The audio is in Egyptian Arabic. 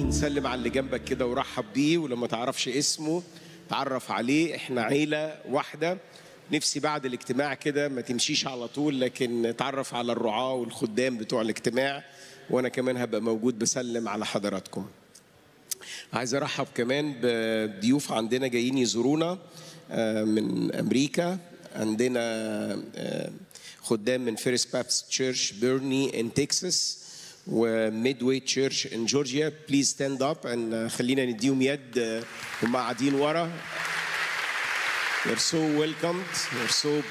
سلم على اللي جنبك كده ورحب بيه ولما تعرفش اسمه تعرف عليه احنا عيلة واحدة نفسي بعد الاجتماع كده ما تمشيش على طول لكن تعرف على الرعاة والخدام بتوع الاجتماع وانا كمان هبقى موجود بسلم على حضراتكم عايز ارحب كمان بضيوف عندنا جايين يزورونا آه، من امريكا عندنا آه، خدام من فيرست بابست تشيرش بيرني ان تكساس وميدوي تشيرش ان جورجيا بليز ستاند اب خلينا نديهم يد آه، هم قاعدين ورا You're so welcomed. You're so